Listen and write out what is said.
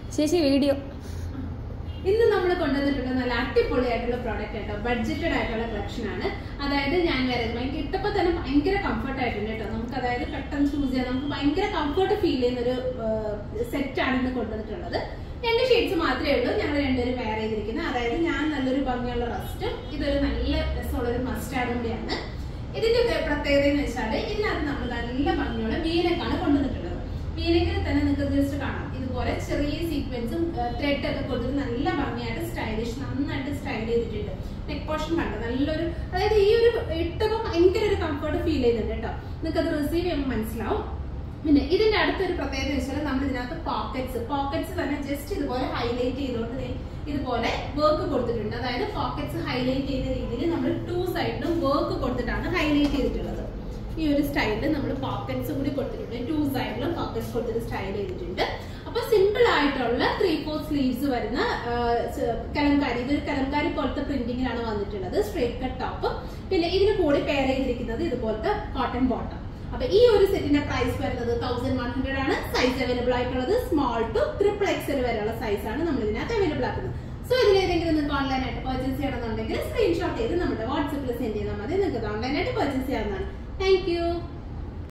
ചേച്ചി വീഡിയോ ഇന്ന് നമ്മൾ കൊണ്ടുവന്നിട്ടുള്ള നല്ല അടിപൊളിയായിട്ടുള്ള പ്രോഡക്റ്റ് കേട്ടോ ബഡ്ജറ്റഡ് ആയിട്ടുള്ള കളക്ഷൻ ആണ് അതായത് ഞാൻ വേറെ ഭയങ്കര ഇട്ടപ്പോ തന്നെ ഭയങ്കര കംഫർട്ട് ആയിട്ടുണ്ട് കേട്ടോ നമുക്ക് അതായത് പെട്ടെന്ന് ചൂസ് ചെയ്യാൻ നമുക്ക് ഭയങ്കര കംഫർട്ട് ഫീൽ ചെയ്യുന്ന ഒരു സെറ്റ് ആണ് ഇന്ന് കൊണ്ടുവന്നിട്ടുള്ളത് രണ്ട് ഷെയ്ഡ്സ് മാത്രമേ ഉള്ളൂ ഞങ്ങൾ രണ്ടുപേരും വെയർ ചെയ്തിരിക്കുന്നത് അതായത് ഞാൻ നല്ലൊരു ഭംഗിയുള്ള റസ്റ്റും ഇതൊരു നല്ല രസമുള്ള ഒരു മസ്റ്റാർഡും കൂടിയാണ് ഇതിന്റെ ഒക്കെ പ്രത്യേകത എന്ന് വെച്ചാൽ ഇതിനകത്ത് നമ്മൾ നല്ല ഭംഗിയുള്ള വീനക്കാണ് കൊണ്ടുവന്നിട്ടുള്ളത് വീനക്കിൽ തന്നെ നിങ്ങൾക്ക് ജസ്റ്റ് കാണാം ഇതുപോലെ ചെറിയ സീക്വൻസും ത്രെഡ് ഒക്കെ കൊടുത്തിട്ട് നല്ല ഭംഗിയായിട്ട് സ്റ്റൈലിഷ് നന്നായിട്ട് സ്റ്റൈൽ ചെയ്തിട്ടുണ്ട് നെക്ക് പോർഷൻ കണ്ടോ നല്ലൊരു അതായത് ഈ ഒരു ഇട്ടപ്പോൾ ഭയങ്കര ഒരു കംഫർട്ട് ഫീൽ ചെയ്യുന്നുണ്ട് കേട്ടോ നിങ്ങൾക്ക് അത് റിസീവ് ചെയ്യുമ്പോൾ മനസ്സിലാവും പിന്നെ ഇതിന്റെ അടുത്തൊരു പ്രത്യേകത വെച്ചാൽ നമ്മൾ ഇതിനകത്ത് പോക്കറ്റ്സ് പോക്കറ്റ്സ് തന്നെ ജസ്റ്റ് ഇതുപോലെ ഹൈലൈറ്റ് ചെയ്തുകൊണ്ട് ദേ ഇതുപോലെ വർക്ക് കൊടുത്തിട്ടുണ്ട് അതായത് പോക്കറ്റ്സ് ഹൈലൈറ്റ് ചെയ്യുന്ന രീതിയിൽ നമ്മൾ ടു സൈഡിലും വർക്ക് കൊടുത്തിട്ടാണ് ഹൈലൈറ്റ് ചെയ്തിട്ടുള്ളത് ഈ ഒരു സ്റ്റൈലിൽ നമ്മൾ പോക്കറ്റ്സ് കൂടി കൊടുത്തിട്ടുണ്ട് ടു സൈഡിലും പോക്കറ്റ്സ് കൊടുത്തിട്ട് സ്റ്റൈൽ ചെയ്തിട്ടുണ്ട് അപ്പൊ സിമ്പിൾ ആയിട്ടുള്ള ത്രീ ഫോർ സ്ലീവ്സ് വരുന്ന ആ, ച- കലംകാരി ഇതൊരു കലംകാരി പോലത്തെ പ്രിന്റിങ്ങിലാണ് വന്നിട്ടുള്ളത് സ്ട്രേറ്റ് കട്ട് ടോപ്പ് പിന്നെ ഇതിന് കൂടി പെയർ ചെയ്തിരിക്കുന്നത് ഇതുപോലത്തെ കോട്ടൺ ബോട്ടം അപ്പൊ ഈ ഒരു സെറ്റിന്റെ പ്രൈസ് വരുന്നത് തൗസൻഡ് വൺ ഹൺഡ്രഡ് ആണ് സൈസ് അവൈലബിൾ ആയിട്ടുള്ളത് സ്മോൾ ടു ട്രിപ്പിൾ എക്സൽ വരെയുള്ള സൈസ് ആണ് നമ്മൾ ഇതിനകത്ത് അവൈലബിൾ ആക്കുന്നത് സോ ഇതിലേതെങ്കിലും നിങ്ങൾക്ക് ഓൺലൈൻ ആയിട്ട് പർച്ചേസ് ചെയ്യണമെന്നുണ്ടെങ്കിൽ സ്ക്രീൻഷോട്ട് ചെയ്ത് നമ്മുടെ വാട്സപ്പിൽ സെൻഡ് ചെയ്താൽ മതി നിങ്ങൾക്ക് ഓൺലൈൻ ആയിട്ട് പർച്ചേസ് ചെയ്യാവുന്നതാണ് താങ്ക് യു